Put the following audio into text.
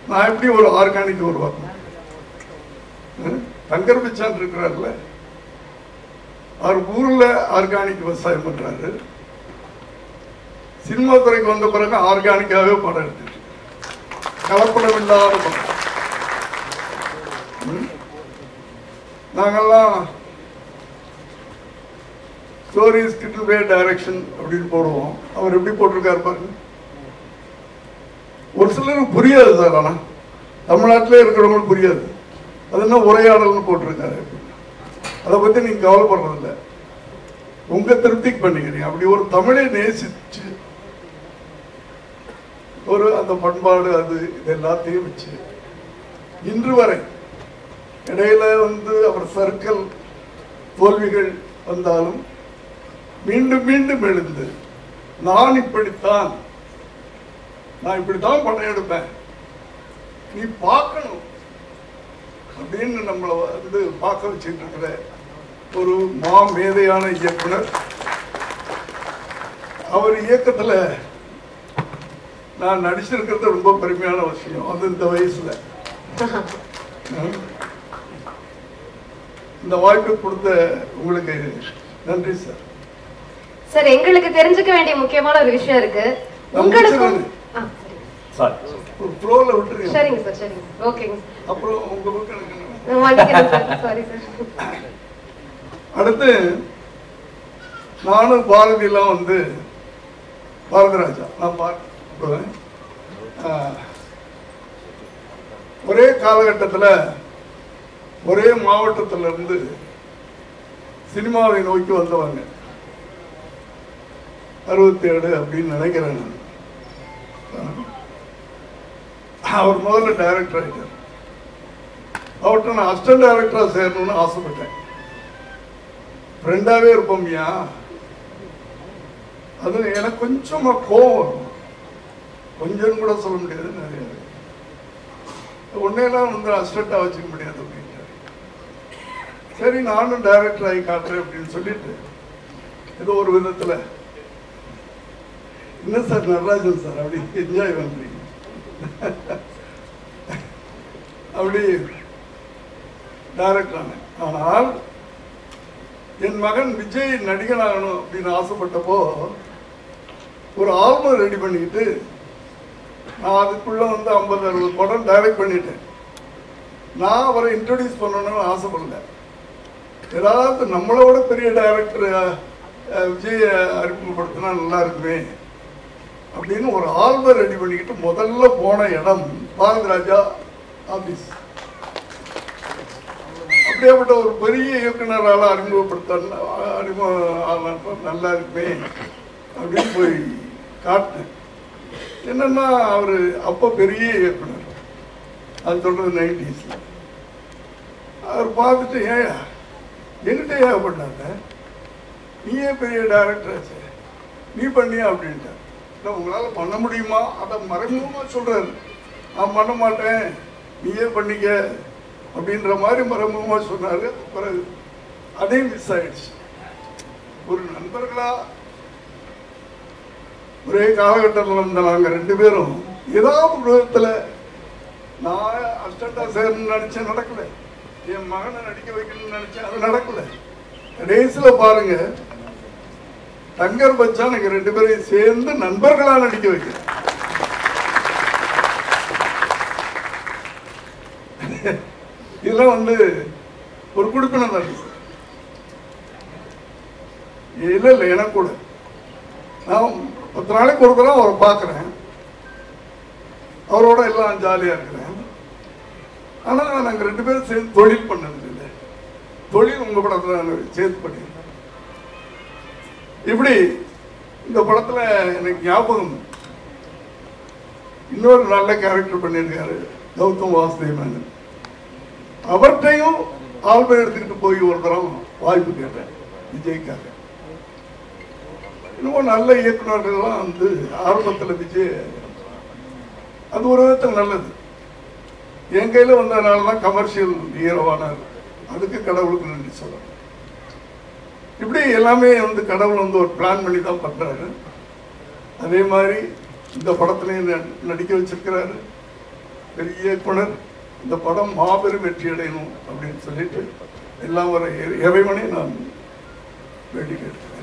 நான் எப்படி ஒரு ஆர்கானிக் உருவாக்கும் தங்கர் பிச்சான் இருக்கிறார்ல அவர் ஊர்ல ஆர்கானிக் விவசாயம் பண்றாரு சினிமா துறைக்கு வந்த பிறகு ஆர்கானிக்காவே படம் எடுத்துட்டு கலப்படம் இல்லாத படம் ம்? நாங்கெல்லாம் ஸ்டோரிஸ் கிட்டில் பே டைரக்ஷன் அப்படின்னு போடுவோம் அவர் எப்படி போட்டிருக்காரு பாருங்க ஒரு சிலருக்கு புரியாது சார் ஆனா தமிழ்நாட்டிலே இருக்கிறவங்களுக்கு புரியாது அது என்ன உரையாடல்னு போட்டிருக்காரு அதை பத்தி நீங்க கவலைப்படுறதில்ல உங்க திருப்திக்கு பண்ணிக்கிறீங்க அப்படி ஒரு தமிழை நேசிச்சு ஒரு அந்த பண்பாடு அது இது எல்லாத்தையும் வச்சு இன்று வரை இடையில வந்து அவர் சர்க்கிள் தோல்விகள் வந்தாலும் மீண்டும் மீண்டும் எழுந்து நான் இப்படித்தான் நான் இப்படித்தான் படம் எடுப்பேன் நீ பார்க்கணும் அப்படின்னு நம்மளை வந்து பார்க்க வச்சுட்டு இருக்கிற ஒரு மா மேதையான இயக்குனர் அவர் இயக்கத்துல நான் நடிச்சிருக்கிறது ரொம்ப பெருமையான விஷயம் அது இந்த வயசுல ம். இந்த வாய்ப்பு கொடுத்த உங்களுக்கு நன்றி சார் சார் எங்களுக்கு தெரிஞ்சுக்க வேண்டிய முக்கியமான ஒரு விஷயம் இருக்கு நான் உங்களுக்கும் முடிச்சிடுறேன். ஆ, சரிங்க. சாரி ஒரு ஃப்ளோல விட்டுருங்க சரிங்க சார் சரிங்க ஓகேங்க அப்புறம் உங்க புக் எனக்கு நான் மன்னிக்கிறேன் சார் சாரி சார் அடுத்து நானும் பாரதியெல்லாம் வந்து பாரதிராஜா நான் பார்க்குவேன் ஒரே காலகட்டத்தில் ஒரே மாவட்டத்துல இருந்து சினிமாவை நோக்கி வந்தவங்க அறுபத்தி ஏழு அப்படின்னு நினைக்கிறேன் நான் அவர் முதல்ல டைரக்டர் ஆயிட்டார் அவர்கிட்ட நான் அசிஸ்டன்ட் டைரக்டரா சேரணும்னு ஆசைப்பட்டேன் ஃப்ரெண்டாவே இருப்போம்யா அது எனக்கு கொஞ்சமா கோவம் வரும் கொஞ்சம் கூட சொல்ல முடியாது நிறைய உன்னையெல்லாம் வந்து அசிஸ்டண்டா வச்சுக்க முடியாது அப்படின்ட்டாரு சரி நானும் டைரக்டர் ஆகி காட்டுறேன் அப்படின்னு சொல்லிட்டு ஏதோ ஒரு விதத்துல என்ன சார் நடராஜன் சார் அப்படி என்ஜாய் பண்றீங்க அப்படி டைரக்டர் ஆனேன் ஆனால் என் மகன் விஜய் நடிகனாகணும் அப்படின்னு ஆசைப்பட்டப்போ ஒரு ஆல்பம் ரெடி பண்ணிக்கிட்டு நான் அதுக்குள்ள வந்து ஐம்பது அறுபது படம் டைரக்ட் பண்ணிட்டேன் நான் அவரை இன்ட்ரடியூஸ் பண்ணணும்னு ஆசைப்படல ஏதாவது நம்மளோட பெரிய டைரக்டர் விஜய் அறிமுகப்படுத்தினா நல்லா இருக்குமே அப்படின்னு ஒரு ஆல்பம் ரெடி பண்ணிக்கிட்டு முதல்ல போன இடம் பாரதிராஜா ஆபீஸ் அப்படியேப்பட்ட ஒரு பெரிய இயக்குனரால அறிமுகப்படுத்த அறிமுகம் ஆனப்ப நல்லா இருக்குமே அப்படின்னு போய் காட்டினேன் என்னன்னா அவரு அப்ப பெரிய இயக்குனர் அது சொல்றது நைன்டிஸ்ல அவர் பார்த்துட்டு ஏயா என்கிட்ட ஏன் பண்ணாங்க நீயே பெரிய டைரக்டர் ஆச்சு நீ பண்ணியா அப்படின்ட்டார் இல்லை உங்களால பண்ண முடியுமா அதை மறைமுகமா சொல்றாரு நான் பண்ண மாட்டேன் நீயே பண்ணிக்க அப்படின்ற மாதிரி மறைமுகமா சொன்னாரு பிறகு அதே மிஸ் ஆயிடுச்சு ஒரு நண்பர்களா ஒரே காலகட்டத்தில் இருந்த நாங்க ரெண்டு பேரும் ஏதாவது ஒரு விதத்துல நான் அஸ்டண்டா சேரணும்னு நினைச்சேன் நடக்கல என் மகனை நடிக்க வைக்கணும்னு நினைச்சேன் அது நடக்கல கடைசியில பாருங்க தங்கர் பச்சான் எங்க ரெண்டு பேரையும் சேர்ந்து நண்பர்களா நடிக்க வைக்கிறேன் இதெல்லாம் வந்து ஒரு குடுப்பினம் தான் இல்ல இல்ல எனக்கு கூட நான் பத்து நாளைக்கு ஒரு தடவை அவரை பார்க்குறேன் அவரோட எல்லாம் ஜாலியா இருக்கிறேன் ஆனா நாங்க ரெண்டு பேரும் சேர்ந்து தொழில் பண்ணது இல்லை தொழில் உங்க படத்துல நாங்க சேர்த்து பண்ணியிருக்கோம் இப்படி இந்த படத்துல எனக்கு ஞாபகம் இன்னொரு நல்ல கேரக்டர் பண்ணியிருக்காரு கௌதம் வாசுதேவ் மேனன் அவர்கிட்டையும் ஆல்பம் எடுத்துக்கிட்டு போய் ஒரு தரம் வாய்ப்பு கேட்டேன் விஜய்க்காக இன்னும் நல்ல இயக்குநர்கள்லாம் வந்து ஆரம்பத்தில் விஜய் அது ஒரு விதத்தில் நல்லது என் கையில் வந்ததுனால தான் கமர்ஷியல் ஹீரோவானார் அதுக்கு கடவுளுக்கு நன்றி சொல்லணும் இப்படி எல்லாமே வந்து கடவுள் வந்து ஒரு பிளான் பண்ணி தான் பண்றாரு அதே மாதிரி இந்த படத்துலையும் ந- நடிக்க வச்சிருக்கிறாரு பெரிய இயக்குனர் இந்த படம் மாபெரும் வெற்றி அடையணும் அப்படின்னு சொல்லிட்டு எல்லாம் வர இறை- இறைவனை நான் வேண்டி கேட்கிறேன்